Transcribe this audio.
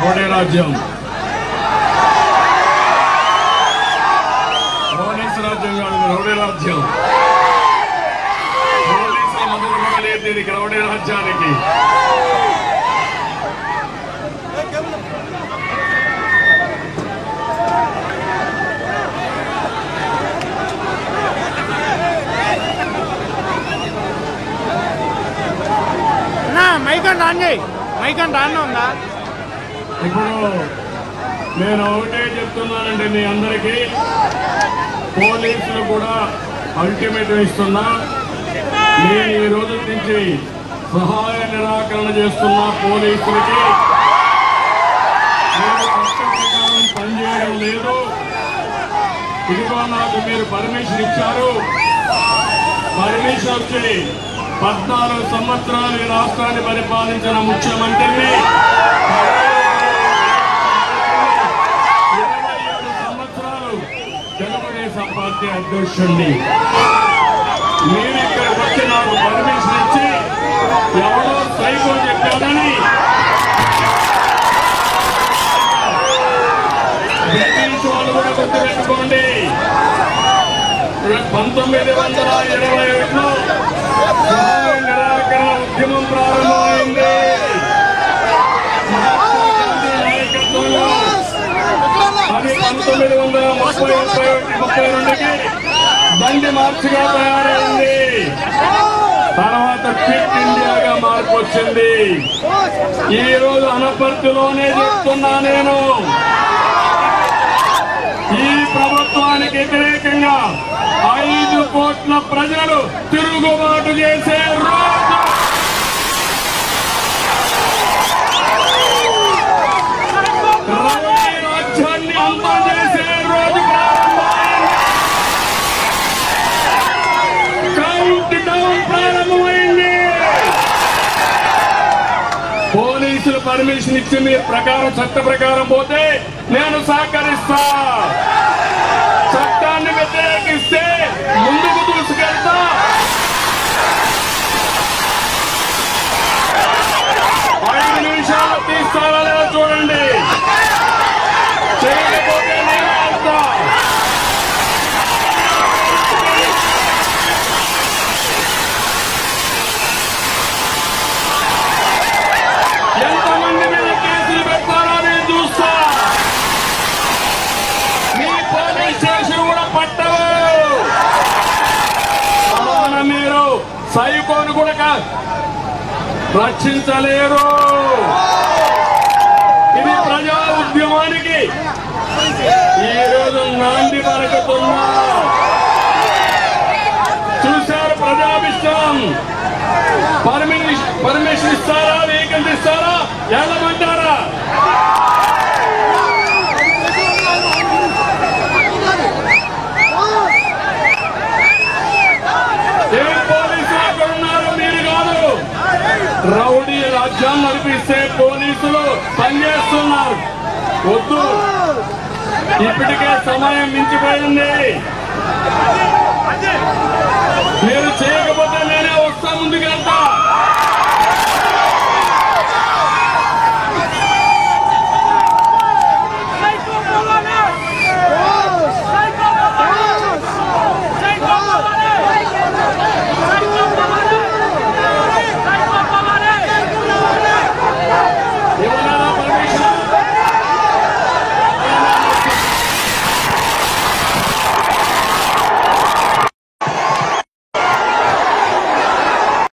rowdy రాజ్యం police రాజ్యం కాదు ఇది రౌడీ రాజ్యం పోలీసుల మద్దతు కూడా లేదు దీనికి రౌడీ రాజ్యానికి అన్నా మైక్ అంటే ఆన్ చేయి మైక్ అంటే ఆన్ ఉందా ఇప్పుడు నేను ఒకటే చెప్తున్నానండి మీ అందరికీ పోలీసులు కూడా అల్టిమేట్ ఇస్తున్నా నేను ఈ రోజు నుంచి సహాయ నిరాకరణ చేస్తున్న పోలీసులకి మీరు చట్టం ప్రకారం పనిచేయడం లేదు ఇదిగో నాకు మీరు పర్మిషన్ ఇచ్చారు పర్మిషన్ వచ్చి పద్నాలుగు సంవత్సరాలు ఈ రాష్ట్రాన్ని పరిపాలించిన ముఖ్యమంత్రిని ఇరవై ఏడు సంవత్సరాలు తెలుగుదేశం పార్టీ అధ్యక్షుడిని మీరు ఇక్కడికి వచ్చి నాకు పర్మిషన్ ఇచ్చి ఎవరో సైకో చెప్పాడని బ్రిటిష్ వాళ్ళు కూడా గుర్తుపెట్టుకోండి పంతొమ్మిది వందల ఇరవై ఒకటిలో సహాయ నిరాకరణ ఉద్యమం ప్రారంభమైంది మహాత్మా గాంధీ నాయకత్వంలో అది పంతొమ్మిది వందల ముప్పై ముప్పై ఒకటి ముప్పై రెండుకి బండి మార్చిగా తయారైంది తర్వాత క్విట్ ఇండియాగా మార్పు వచ్చింది ఈ రోజు అనపర్తిలోనే చెప్తున్నా నేను ఈ ప్రభుత్వానికి వ్యతిరేకంగా ఐదు కోట్ల ప్రజలు తిరుగుబాటు చేసే రోజు రౌడీ రాజ్యాన్ని అంతం చేసే రోజు ప్రారంభమైంది కౌంట్ డౌన్ ప్రారంభమైంది పోలీసులు పర్మిషన్ ఇచ్చి మీరు ప్రకారం చట్ట ప్రకారం పోతే నేను సహకరిస్తా చట్టాన్ని వ్యతిరేకిస్తే ముందుకు దూసుకెళ్తా ఐదు నిమిషాలు తీస్తారా లేదా చూడండి చేయకపోతే నేను వెళ్తా ఎంతమంది మీద కేసులు పెడతారో నేను చూస్తా మీ పోలీస్ స్టేషన్ కూడా పట్టవు సమాన మీరు సైకోను కూడా కా- రక్షించలేరు ఇది ప్రజా ఉద్యమానికి ఈ రోజు నాంది పలుకుతున్నా చూశారు ప్రజాభిష్టం పర్మిషన్ పర్మిషన్ ఇస్తారా వెహికల్స్ ఇస్తారా వెళ్ళమంటారా ఏం పోలీసులు అక్కడ ఉన్నారు మీరు కాదు రౌడీ రాజ్యాన్ని నడిపిస్తే పోలీసులు పనిచేస్తున్నారు వద్దు ఇప్పటికే సమయం మించిపోయింది మీరు చేయకపోతే నేను